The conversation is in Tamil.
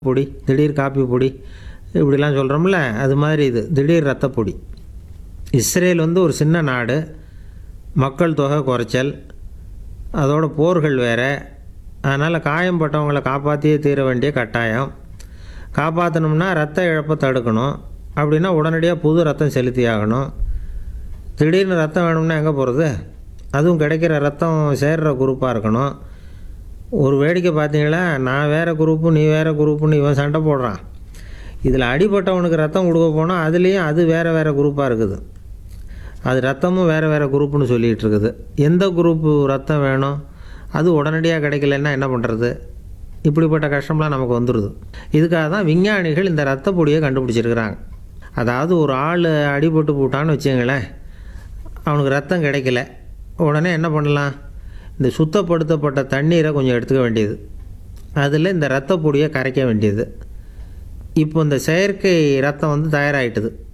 பொடி திடீர் காப்பி பொடி இப்படிலாம் சொல்கிறோம்ல அது மாதிரி இது திடீர் ரத்த பொடி இஸ்ரேல் வந்து ஒரு சின்ன நாடு மக்கள் தொகை குறைச்சல் அதோட போர்கள் வேறு அதனால் காயம்பட்டவங்களை காப்பாற்றியே தீர வேண்டிய கட்டாயம் காப்பாற்றணும்னா ரத்த இழப்பை தடுக்கணும் அப்படின்னா உடனடியாக புது ரத்தம் செலுத்தி ஆகணும் திடீர்னு ரத்தம் வேணும்னா எங்கே போகிறது அதுவும் கிடைக்கிற ரத்தம் சேர்ற குரூப்பாக இருக்கணும் ஒரு வேடிக்கை பார்த்தீங்களா நான் வேறு குரூப்பு நீ வேறு குரூப்புன்னு இவன் சண்டை போடுறான் இதில் அடிபட்டவனுக்கு ரத்தம் கொடுக்க போனால் அதுலேயும் அது வேறு வேறு குரூப்பாக இருக்குது அது ரத்தமும் வேறு வேறு குரூப்புன்னு சொல்லிகிட்டு இருக்குது எந்த குரூப்பு ரத்தம் வேணும் அது உடனடியாக கிடைக்கலன்னா என்ன பண்ணுறது இப்படிப்பட்ட கஷ்டம்லாம் நமக்கு வந்துடுது இதுக்காக தான் விஞ்ஞானிகள் இந்த ரத்த பொடியை கண்டுபிடிச்சிருக்கிறாங்க அதாவது ஒரு ஆள் அடிபட்டு போட்டான்னு வச்சுங்களேன் அவனுக்கு ரத்தம் கிடைக்கல உடனே என்ன பண்ணலாம் இந்த சுத்தப்படுத்தப்பட்ட தண்ணீரை கொஞ்சம் எடுத்துக்க வேண்டியது அதில் இந்த ரத்த பொடியை கரைக்க வேண்டியது இப்போ இந்த செயற்கை ரத்தம் வந்து தயாராகிட்டுது